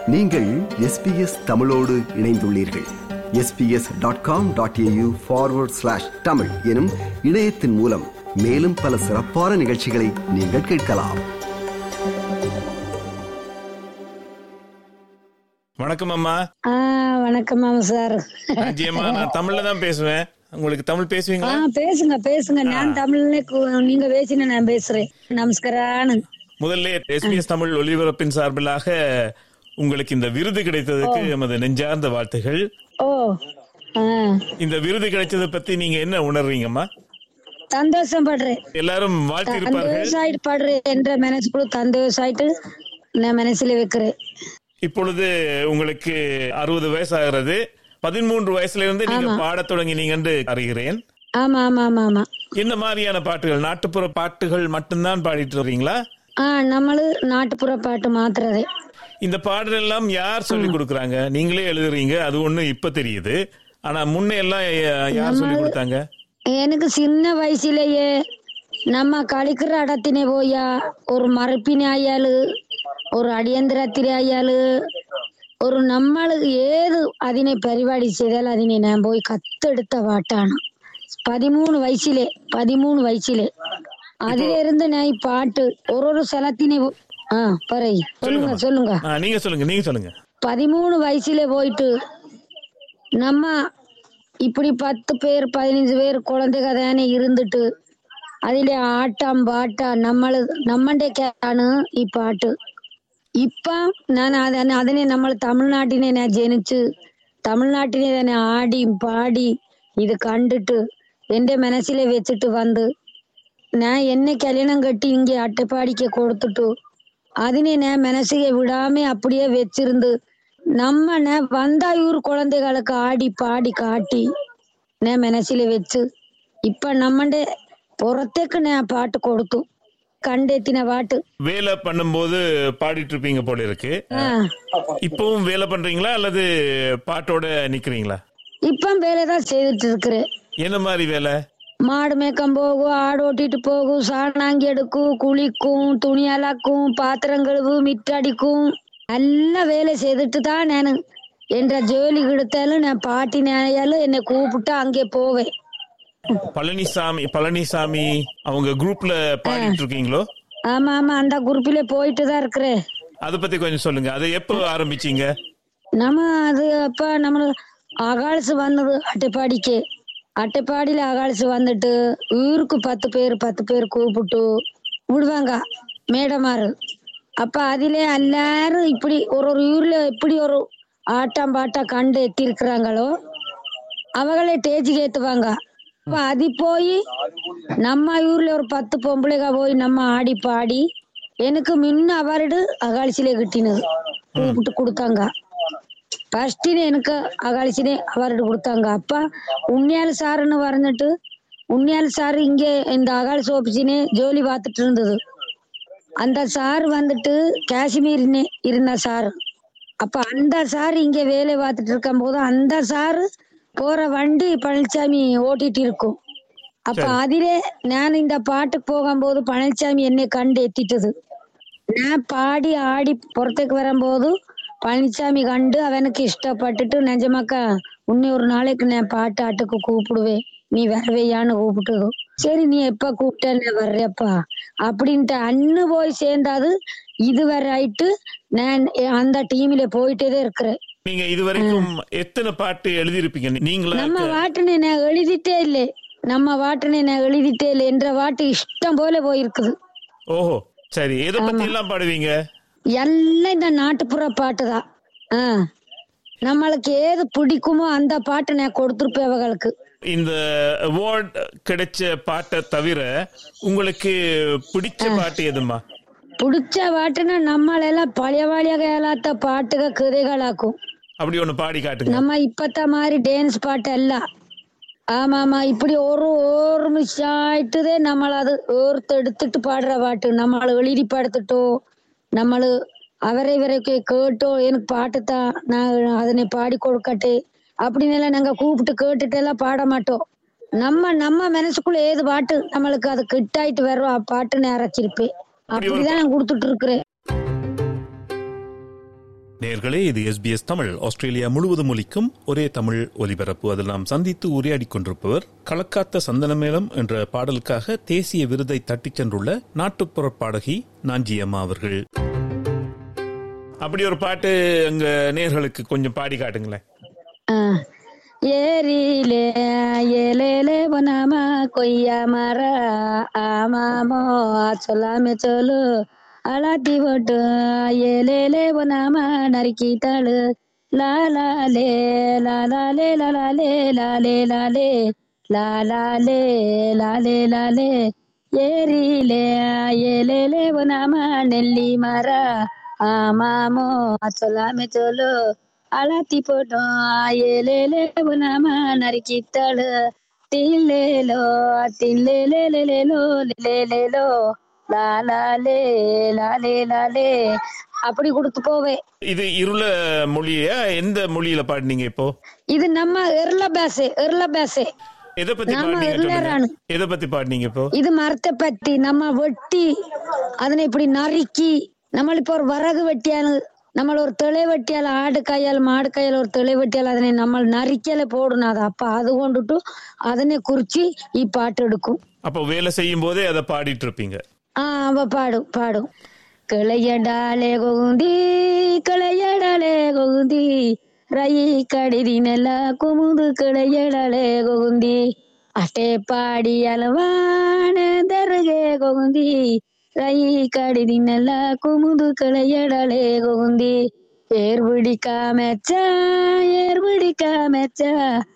நீங்கள் எஸ்பிஎஸ் தமிழோடு இணைந்துள்ளீர்கள் SBS dot com dot AU forward slash Tamil எனும் இணையத்தின் மூலம் மேலும் பல சிறப்பான நிகழ்ச்சிகளை நீங்கள் கேட்கலாம் வணக்கம் அம்மா ஆ வணக்கம் மாமா சார் ஆஞ்சி அம்மா நான் தமிழ்ல தான் பேசுவேன் உங்களுக்கு தமிழ் ஆ பேசுவீங்களா பேசுங்க பேசுங்க நான் தமிழ்ல கு- நீங்க பேசின நான் பேசுறேன் நமஸ்காரானு முதல்ல எஸ்பிஎஸ் தமிழ் ஒலிபரப்பின் சார்பிலாக உங்களுக்கு இந்த விருது கிடைத்ததுக்கு எமது நெஞ்சார்ந்த வாழ்த்துகள் ஓ ஆ இந்த விருது கிடைச்சதை பத்தி நீங்க என்ன உணர்றீங்கம்மா சந்தோஷம் படுறேன் எல்லாரும் வாழ்த்தி இருப்பார்கள் சந்தோஷாயிட்டு படுறேன் என்ற மனசுக்குள்ள சந்தோஷாயிட்டு நான் மனசுல வைக்கிறேன் இப்பொழுது உங்களுக்கு அறுபது வயசு ஆகிறது பதிமூன்று வயசுல இருந்து நீங்க பாடத் தொடங்கினீங்க என்று அறிகிறேன் ஆமா ஆமா ஆமா ஆமா என்ன மாதிரியான பாட்டுகள் நாட்டுப்புற பாட்டுகள் மட்டும்தான் பாடிட்டு வரீங்களா ஆ நம்மளு நாட்டுப்புற பாட்டு மாத்துறதே இந்த பாடல் எல்லாம் யார் சொல்லி கொடுக்கறாங்க நீங்களே எழுதுறீங்க அது ஒண்ணு இப்ப தெரியுது ஆனா முன்ன எல்லாம் யா- யார் சொல்லி கொடுத்தாங்க எனக்கு சின்ன வயசுலயே நம்ம കളിக்கிற இடத்தினே போயா ஒரு മറപ്പിനായാല് ഒരു അടിയന്തരത്തിലായാല് ഒരു നമ്മൾ ഏത് അതിനെ പരിപാടി ചെയ്താൽ അതിനെ ഞാൻ പോയി കത്തെടുത്ത പാട്ടാണ് പതിമൂന്ന് വയസ്സിലെ പതിമൂന്ന് വയസ്സിലെ അതിലിരുന്ന് ഞാൻ ഈ പാട്ട് ഓരോരോ സ്ഥലത്തിനെ പോ- ആ പറയ് சொல்லுங்க சொல்லுங்க ஆ, நீங்க சொல்லுங்க நீங்க சொல்லுங்க பதிமூணு வயசுல போயிட்டு நம்ம இப்படி பத்து பேர் பதினஞ்சு பேர் குழந்தைக தானே இருந்துட்டு അതിലെ ആട്ടം പാട്ട നമ്മള് നമ്മണ്ടൊക്കെയാണ് ഈ പാട്ട് ഇപ്പം ഞാൻ അതിനെ അതിനെ നമ്മൾ തമിഴ്നാട്ടിനെ ഞാൻ ജനിച്ച് തമിഴ്നാട്ടിനെ തന്നെ ആടിയും പാടി ഇത് കണ്ടിട്ട് എന്റെ മനസ്സിലെ വെച്ചിട്ട് വന്ന് ഞാൻ എന്നെ കല്യാണം കെട്ടി ഇങ്ങ അട്ടപ്പാടിക്ക് കൊടുത്തിട്ടു അതിനെ நான் மனசுக விடாம அப்படியே வச்சிருந்து நம்ம நான் வந்தாயூர் குழந்தைகளுக்கு ஆடி பாடி காட்டி நான் மனசில வச்சு இப்ப நம்மண்ட പുറത്തേക്ക് ഞാൻ പാട്ട് കൊടുത്തു കണ്ടെത്തിന പാട്ട് வேலை பண்ணும்போது பாடிட்டு இருப்பீங்க போல இருக்கு ആ இப்பவும் வேலை பண்றீங்களா அல்லது பாட்டோட நிக்கிறீங்களா ഇപ്പം വേലதான் ചെയ്തിട്ട് இருக்கிறேன் என்ன மாதிரி வேலை மாடு மேய்க்கம் போகும் ஆடு ஓட்டிட்டு போகும் சாணாங்கி எடுக்கும் குளிக்கும் துணி அலக்கும் பாத்திரம் கழுவு மிட்டடிக்கும் நல்ல வேலை செய்துட்டு தான் நான் என்ற ஜோலி கிடைத்தாலும் நான் பாட்டினாயாலும் என்னை கூப்பிட்டு அங்கே போவேன் பழனிசாமி பழனிசாமி அவங்க குரூப்ல பாடிட்டு இருக்கீங்களோ ஆமா ஆமா அந்த குரூப்பிலே போயிட்டு தான் இருக்கிறேன் அத பத்தி கொஞ்சம் சொல்லுங்க அதை எப்போ ஆரம்பிச்சீங்க நம்ம அது அப்ப நம்ம அகால்ஸ் வந்தது அட்டைப்பாடிக்கு அட்டைப்பாடியில அகால்ஸ் வந்துட்டு ஊருக்கு பத்து பேர் பத்து பேர் கூப்பிட்டு விடுவாங்க மேடமாரு அப்ப அதிலே எல்லாரும் இப்படி ஒரு ஒரு ஊர்ல எப்படி ஒரு ஆட்டம் பாட்டா கண்டு எத்திருக்கிறாங்களோ அவங்களே டேஜுக்கு ஏத்துவாங்க அப்ப அது போய் நம்ம ஊர்ல ஒரு பத்து பொம்பளைங்க போய் நம்ம ஆடி பாடி எனக்கு முன்ன அவார்டு அகாலிசிலே கிட்டினது கூப்பிட்டு கொடுத்தாங்க ഫസ്റ്റിന് എനിക്ക് അകാലിച്ചിന് അവാർഡ് കൊടുത്താങ്ക അപ്പ ഉണ്ണിയാൽ സാറിന് പറഞ്ഞിട്ട് ഉണ്ണിയാൽ സാർ ഇങ്ങ இந்த அகாலிஸ் ஆபீஸினே ஜோலி பார்த்துட்டு இருந்தது அந்த சார் வந்துட்டு காஷ்மீர்னு இருந்த சார் அப்ப அந்த சார் இங்க வேலை பார்த்துட்டு இருக்கும் போது அந்த சார் போற வண்டி பழனிசாமி ஓட்டிட்டு இருக்கும் அப்ப அதிலே நான் இந்த பாட்டுக்கு போகும்போது பழனிசாமி என்னை கண்டு எத்திட்டது நான் பாடி ஆடி புறத்துக்கு வரும்போது பழனிசாமி கண்டு அவனுக்கு இஷ்டப்பட்டுட்டு நிஜமாக்கா உன்னை ஒரு நாளைக்கு நான் பாட்டு ஆட்டுக்கு கூப்பிடுவேன் நீ வரவையான்னு கூப்பிட்டதோ சரி நீ எப்ப கூப்பிட்ட நான் வர்றேப்பா அப்படின்ட்டு அண்ணு போய் சேர்ந்தாது இதுவரை ஆயிட்டு நான் அந்த டீம்ல போயிட்டே தான் இருக்கிறேன் நீங்க இதுவரைக்கும் எத்தனை பாட்டு எழுதியிருப்பீங்க நீங்களா நம்ம வாட்டுனை நான் எழுதிட்டே இல்லை நம்ம வாட்டுனை நான் எழுதிட்டே இல்லை என்ற வாட்டு இஷ்டம் போல போயிருக்குது ஓஹோ சரி எதை பத்தி எல்லாம் பாடுவீங்க எல்லாம் இந்த நாட்டுப்புற பாட்டு தான் ஆ நம்மளுக்கு ஏது பிடிக்குமோ அந்த பாட்டு நான் கொடுத்துருப்பேன் அவங்களுக்கு இந்த அவார்ட் கிடைச்ச பாட்டை தவிர உங்களுக்கு பிடிச்ச பாட்டு எதுமா பிடிச்ச பாட்டுன்னா நம்மளெல்லாம் பழைய பழைய காலத்த பாட்டுக கதைகளாக்கும் அப்படி ஒண்ணு பாடி காட்டுங்க நம்ம இப்பத்த மாதிரி டான்ஸ் பாட்டு அல்ல ஆமா ஆமா இப்படி ஒரு ஒரு மிஷம் ஆயிட்டுதே நம்மள அது ஓர்த்தெடுத்துட்டு பாடுற பாட்டு நம்மள எழுதி படுத்துட்டோ நம்மளு அவரை வரைக்கு கேட்டோ எனக்கு பாட்டு தான் நான் அதனை பாடி கொடுக்கட்டே அப்படின்னு எல்லாம் நாங்க கூப்பிட்டு கேட்டுட்டு எல்லாம் பாட மாட்டோம் நம்ம நம்ம மனசுக்குள்ள ஏது பாட்டு நம்மளுக்கு அது கிட்டாயிட்டு வர்றோம் ஆ பாட்டு நான் அரைச்சிருப்பேன் அப்படிதான் நான் கொடுத்துட்டு இருக்கிறேன் நேர்களே இது எஸ்பிஎஸ் தமிழ் ஆஸ்திரேலியா முழுவதும் ஒலிக்கும் ஒரே தமிழ் ஒலிபரப்பு அதில் நாம் சந்தித்து உரையாடிக் கொண்டிருப்பவர் களக்காத்த சந்தனமேளம் என்ற பாடலுக்காக தேசிய விருதை தட்டிச் சென்றுள்ள நாட்டுப்புற பாடகி நாஞ்சியம்மா அவர்கள் அப்படி ஒரு பாட்டு அங்க நேர்களுக்கு கொஞ்சம் பாடி காட்டுங்களேன் ஆ. ஏரியிலே ஏலேலே பொனாமா கொய்யா மர ஆமாமோ சொல்லாம சொல்லு அலாட்டி போட்டு ஏலேலே பொனாமா நறுக்கிட்டாளு லாலாலே லாலாலே லாலாலே லாலே லாலே லாலாலே லாலே லாலே ஏரியிலே ஏலேலே பொனாமா நெல்லி மர ஆமாமோ சொல்லாம சொல்லு அலாத்தி போட்டோம் ஏலேலே நாம நறுக்கித்தாளு தில்லேலோ தில்லேலேலேலோ லேலேலோ லாலாலே லாலே லாலே அப்படி கொடுத்து போவேன் இது இருள மொழியா எந்த மொழியில பாடினீங்க இப்போ இது நம்ம எர்ல பேசே எர்ல பேசே எதை பத்தி நாம பாடினீங்க எல்லாரும் சொல்லுங்க. எதை பத்தி பாடினீங்க இப்போ இது மரத்தை பத்தி நம்ம வெட்டி அதனை இப்படி நறுக்கி நம்ம இப்ப ஒரு வரகு வெட்டியால் நம்ம ஒரு திளை வெட்டியால் ஆடு கையால் மாடு கையால் ஒரு திளை வெட்டியால் அதனை நம்ம நறுக்கல போடணும் அது அப்ப அது கொண்டுட்டு அதனை குறிச்சு இப்பாட்டு எடுக்கும் அப்போ வேலை செய்யும் போதே அதை பாடிட்டு இருப்பீங்க ஆ அவ பாடும் பாடும் கிளையடாலே கொகுந்தி கிளையடாலே கொகுந்தி ரயி கடிதி நெல்ல குமுது கிளையடாலே கொகுந்தி அட்டே பாடி அலவான தருகே கொகுந்தி ரயி கடிதி நெல்ல குமுது கிளையடாலே கொகுந்தி ஏர் பிடிக்காமச்சா ஏர் பிடிக்காமச்சா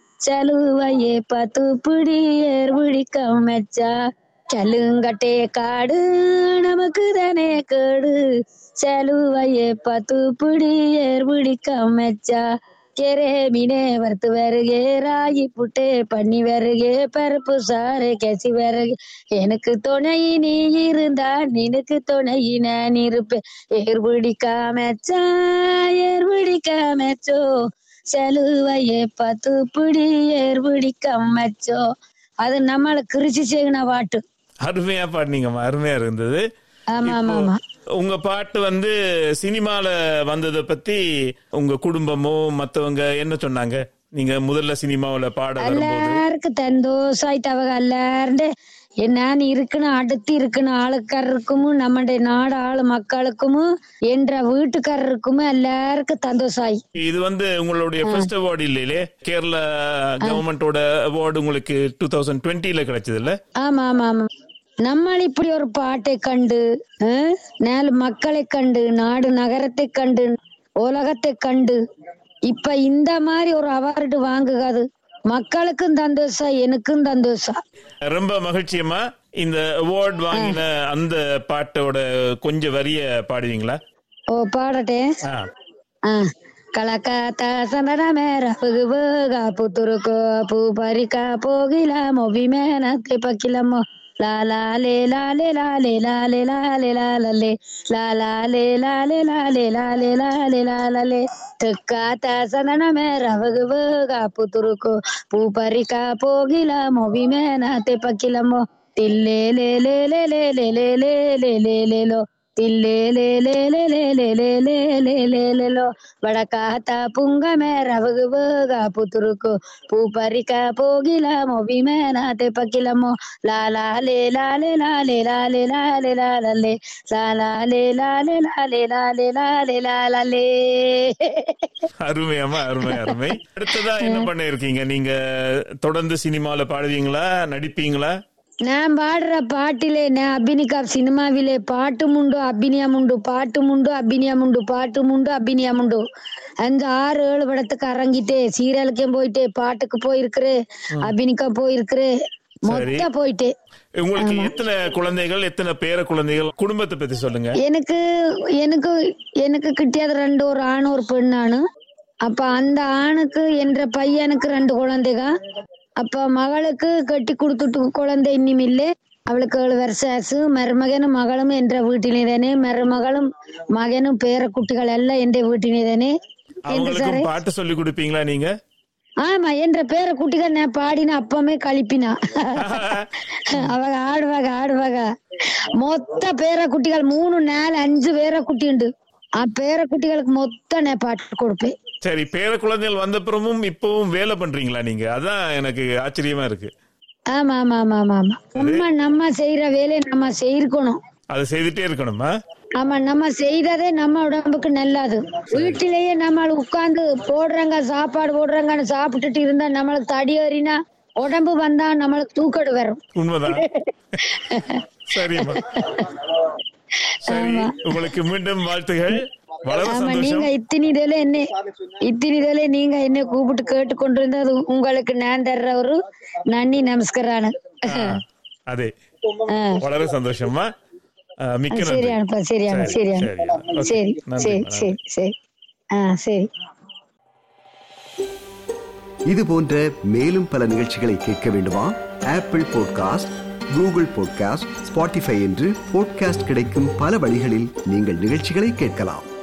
சலுவையே பத்து பிடி ஏர் பிடிக்காமச்சா சலுங்கட்டே காடு நமக்கு தானே கேடு செலுவையே பத்து பிடி ஏர் பிடிக்காமச்சா கெரே மீனே வறுத்து வருகே ராகி புட்டே பண்ணி வருகே பருப்பு சாறு கெசி வருகே எனக்கு துணை நீ இருந்தா நினக்கு துணை நான் இருப்பேன் ஏர் பிடிக்காமச்சா ஏர் பிடிக்காமச்சோ செலுவையே பத்து பிடி ஏர் பிடிக்காமச்சோ அது நம்மள கிரிச்சு செய்யணும் பாட்டு அருமையா பாடினீங்கம்மா அருமையா இருந்தது ஆமா ஆமா ஆமா உங்க பாட்டு வந்து சினிமால வந்ததை பத்தி உங்க குடும்பமோ மத்தவங்க என்ன சொன்னாங்க நீங்க முதல்ல சினிமாவுல பாட வரும்போது எல்லாருக்கும் சந்தோஷாயிட்டு அவங்க எல்லாருண்டு நான் இருக்கணும் அடுத்து இருக்கணும் ஆளுக்காரருக்கும் நம்முடைய நாடு ஆளு மக்களுக்கும் என்ற வீட்டுக்காரருக்கும் எல்லாருக்கும் சந்தோஷாயி இது வந்து உங்களுடைய ஃபர்ஸ்ட் அவார்டு இல்லையிலே கேரளா கவர்மெண்டோட அவார்டு உங்களுக்கு டூ தௌசண்ட் டுவெண்ட்டில கிடைச்சது இல்ல ஆமா ஆமா ஆமா நம்ம இப்படி ஒரு பாட்டை கண்டு அஹ், நாலு மக்களை கண்டு நாடு நகரத்தை கண்டு உலகத்தை கண்டு இப்ப இந்த மாதிரி ஒரு அவார்டு வாங்குகாது மக்களுக்கும் சந்தோஷம் எனக்கும் சந்தோஷம் ரொம்ப மகிழ்ச்சியம்மா இந்த அவார்ட் வாங்கின அந்த பாட்டோட கொஞ்சம் வரிய பாடுவீங்களா ஓ பாடட்டே ஆ. ఆ కళకాత సందన మేర పుగుగా పుతురుకో పూ పరిక పోగిల మొవి మేనత్తి పక్కిలమ్మో లాలాలే లాలే లాలే లాలే లాలే లాలలే లాలాలే లాలే లాలే లాలే లాలే లాలలే తెక్కాత సందన మేర పుగుగా పుతురుకో పూ పరిక పోగిల మొవి మేనత్తి పక్కిలమ్మో తిల్లే లే లే లే లే లే లే లే లే లే లే లో తిల్లే లే లే లే లే లే లే లే లే లే లే లో వడకాత పుంగ మేర వగువగా పుతురుకు పూపరిక పోగిల మొవి మేనాతే పకిలమో లాలా లే లాలే లాలే లాలే లాలే లాలలే లాలా లే లాలే లాలే లాలే లాలే లాలలే அருமையாமா அருமை அருமை அடுத்ததா என்ன பண்ண இருக்கீங்க நீங்க தொடர்ந்து சினிமால பாடுவீங்களா நடிப்பீங்களா நான் பாடுற பாட்டிலே நான் அபினிகா சினிமாவிலே பாட்டுமுண்டு அபிநயமுண்டு பாட்டுமுண்டு அபிநயமுண்டு பாட்டுமுண்டு அபிநயமுண்டு அந்த ஆறு ஏழு படத்துக்கு அரங்கிட்டே சீரியலுக்கும் போயிட்டே பாட்டுக்கு போயிருக்கிறேன் அபினிகா போயிருக்கிறேன் மொத்த போயிட்டே உங்களுக்கு எத்தனை குழந்தைகள் எத்தனை பேர குழந்தைகள் குடும்பத்தை பத்தி சொல்லுங்க எனக்கு எனக்கு எனக்கு கிட்டியது ரெண்டு ஒரு ஆண் ஒரு பெண்ணானு அப்ப அந்த ஆணுக்கு என்ற பையனுக்கு ரெண்டு குழந்தைக அப்ப மகளுக்கு கட்டி கொடுத்துட்டு குழந்தை இன்னும் இல்லை அவளுக்கு ஏழு வருஷம் ஆசு மருமகனும் மகளும் என்ற வீட்டிலே தானே மருமகளும் மகனும் பேர குட்டிகள் எல்லாம் என்ற வீட்டிலே தானே என்று சாரே அவங்களுக்கும் பாட்டு சொல்லி கொடுப்பீங்களா நீங்க ஆமா என்ற பேர குட்டிகள் நான் பாடின அப்பமே கழிப்பினா அவங்க ஆடுவாங்க ஆடுவாங்க மொத்த பேர குட்டிகள் மூணு நாலு அஞ்சு பேர குட்டி உண்டு ஆ, பேர குட்டிகளுக்கு மொத்தம் நான் பாட்டு கொடுப்பேன் சரி பேர குழந்தைகள் வந்த பிறமும் இப்பவும் வேலை பண்றீங்களா நீங்க அதான் எனக்கு ஆச்சரியமா இருக்கு ஆமா ஆமா ஆமா ஆமா ஆமா நம்ம நம்ம செய்யற வேலையை நம்ம செய்யணும் அதை செய்துட்டே இருக்கணுமா ஆமா நம்ம செய்ததே நம்ம உடம்புக்கு நல்லது வீட்டிலேயே நம்ம உட்கார்ந்து போடுறாங்க சாப்பாடு போடுறாங்கன்னு சாப்பிட்டுட்டு இருந்தா நம்மளுக்கு தடி ஏறினா உடம்பு வந்தா நம்மளுக்கு தூக்கடு வரும் உண்மைதான் சரிம்மா சரி உங்களுக்கு மீண்டும் வாழ்த்துகள் வளர ஆமா சந்தோஷம் நீங்க இத்தனி இதுல என்ன இத்தனி இதுல நீங்க என்ன கூப்பிட்டு கேட்டு கொண்டு இருந்தது உங்களுக்கு நான் தர்ற ஒரு நன்றி நமஸ்காரானு ஆ, அதே ஆ. வளர சந்தோஷமா ஆ, மிக்க நன்றி சரி அனுப்பா சரி அனு சரி, சரி சரி, அனு ஓகே. சரி நன்றி, சரி நன்றி. சரி சரி ஆ சரி இது போன்ற மேலும் பல நிகழ்ச்சிகளை கேட்க வேண்டுமா Apple podcast Google podcast Spotify என்று பாட்காஸ்ட் கிடைக்கும் பல வழிகளில் நீங்கள் நிகழ்ச்சிகளை கேட்கலாம்